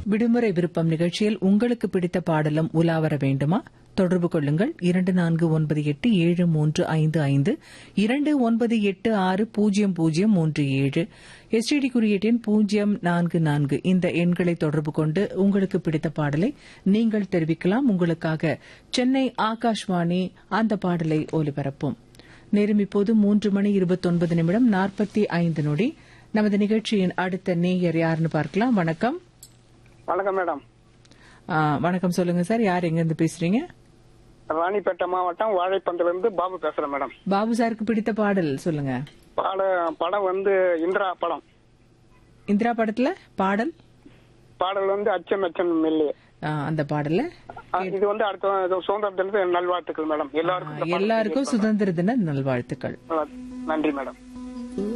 விடுமுறை விருப்பம் நிகழ்ச்சியில் உங்களுக்கு பிடித்த பாடலும் உலா வர வேண்டுமா தொடர்பு கொள்ளுங்கள் இரண்டு நான்கு ஒன்பது எட்டு ஏழு மூன்று ஐந்து ஐந்து இரண்டு ஒன்பது எட்டு ஆறு பூஜ்ஜியம் பூஜ்ஜியம் மூன்று ஏழு எஸ்டிடி குறியீட்டின் பூஜ்ஜியம் நான்கு நான்கு இந்த எண்களை தொடர்பு கொண்டு உங்களுக்கு பிடித்த பாடலை நீங்கள் தெரிவிக்கலாம் உங்களுக்காக சென்னை ஆகாஷ்வாணி அந்த பாடலை ஒலிபரப்பும் நேரம் இப்போது மூன்று மணி இருபத்தொன்பது நிமிடம் நாற்பத்தி ஐந்து நொடி நமது நிகழ்ச்சியின் அடுத்த நேயர் யாருன்னு பார்க்கலாம் வணக்கம் வணக்கம் மேடம் ஆ, வணக்கம் சொல்லுங்க சார் யார் எங்கிருந்து பேசுறீங்க ராணிப்பேட்டை மாவட்டம் வாழைப்பந்தில இருந்து பாபு பேசுறேன் மேடம் பாபு சாருக்கு பிடித்த பாடல் சொல்லுங்க பாட படம் வந்து இந்திரா படம் இந்திரா படத்துல பாடல் பாடல் வந்து அச்சம் அச்சம் மெல்லி ஆ, அந்த பாடல்ல இது வந்து அடுத்த இது சுதந்திர தினத்து நல்வாழ்த்துக்கள் மேடம் எல்லாருக்கும் இந்த பாடல் எல்லாருக்கும் சுதந்திர தின நல்வாழ்த்துக்கள் நன்றி மேடம்